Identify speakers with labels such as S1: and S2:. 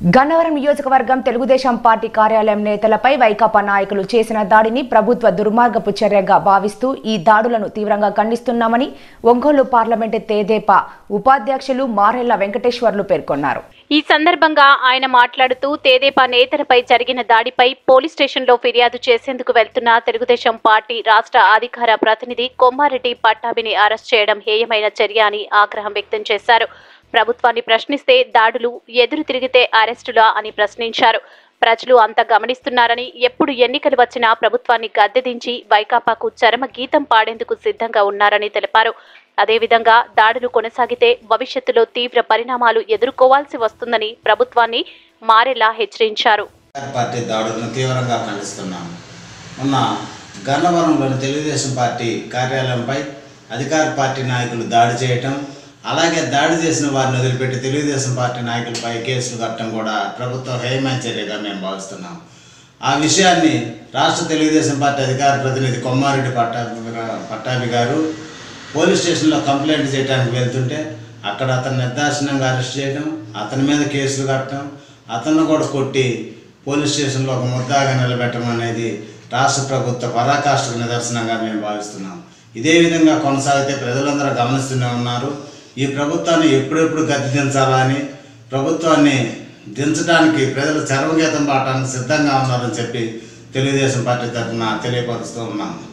S1: గన్నవరం నియోజకవర్గం తెలుగుదేశం పార్టీ కార్యాలయం నేతలపై వైకాపా నాయకులు చేసిన దాడిని ప్రభుత్వ దుర్మార్గపు చర్యగా భావిస్తూ ఈ దాడులను తీవ్రంగా ఖండిస్తున్నామని ఒంగోలు పార్లమెంటు తేదేపా ఉపాధ్యక్షులు మారెళ్ల వెంకటేశ్వర్లు పేర్కొన్నారు
S2: ఈ సందర్భంగా ఆయన మాట్లాడుతూ తేదేపా నేతలపై జరిగిన దాడిపై పోలీస్ స్టేషన్లో ఫిర్యాదు చేసేందుకు వెళ్తున్న తెలుగుదేశం పార్టీ రాష్ట్ర అధికార ప్రతినిధి కొమ్మారెడ్డి పట్టాభిని అరెస్ట్ చేయడం హేయమైన చర్య అని ఆగ్రహం వ్యక్తం చేశారు ప్రభుత్వాన్ని ప్రశ్నిస్తే దాడులు ఎదురు తిరిగితే అరెస్టులా అని ప్రశ్నించారు ప్రజలు అంత గమనిస్తున్నారని ఎప్పుడు ఎన్నికలు వచ్చినా ప్రభుత్వాన్ని గద్దెదించి వైకాపాకు చరమ గీతం పాడేందుకు సిద్ధంగా ఉన్నారని తెలిపారు అదేవిధంగా దాడులు కొనసాగితే భవిష్యత్తులో తీవ్ర పరిణామాలు ఎదుర్కోవాల్సి వస్తుందని ప్రభుత్వాన్ని మారేలా హెచ్చరించారు
S3: అధికార పార్టీ దాడులను తీవ్రంగా ఖండిస్తున్నాము మొన్న గన్నవరంలోని తెలుగుదేశం పార్టీ కార్యాలయంపై అధికార పార్టీ నాయకులు దాడి చేయటం అలాగే దాడి చేసిన వారిని వదిలిపెట్టి తెలుగుదేశం పార్టీ నాయకులపై కేసులు కట్టడం కూడా ప్రభుత్వ హేయమైన చర్యగా మేము భావిస్తున్నాం ఆ విషయాన్ని రాష్ట్ర తెలుగుదేశం పార్టీ అధికార ప్రతినిధి కొమ్మారెడ్డి పట్టాభి పట్టాభి గారు పోలీస్ స్టేషన్లో కంప్లైంట్ చేయడానికి వెళ్తుంటే అక్కడ అతను నిర్దాక్షిణంగా అరెస్ట్ చేయడం అతని మీద కేసులు కట్టడం అతను కూడా కొట్టి పోలీస్ స్టేషన్లో ఒక ముద్దాగా నిలబెట్టడం అనేది రాష్ట్ర ప్రభుత్వ పరాకాష్ఠకు నిదర్శనంగా మేము భావిస్తున్నాం ఇదే విధంగా కొనసాగితే ప్రజలందరూ గమనిస్తూనే ఉన్నారు ఈ ప్రభుత్వాన్ని ఎప్పుడెప్పుడు గద్దె దించాలా అని ప్రభుత్వాన్ని దించడానికి ప్రజలు చరమగీతం పాడటానికి సిద్ధంగా ఉన్నారని చెప్పి తెలుగుదేశం పార్టీ తరఫున తెలియపరుస్తూ ఉన్నాము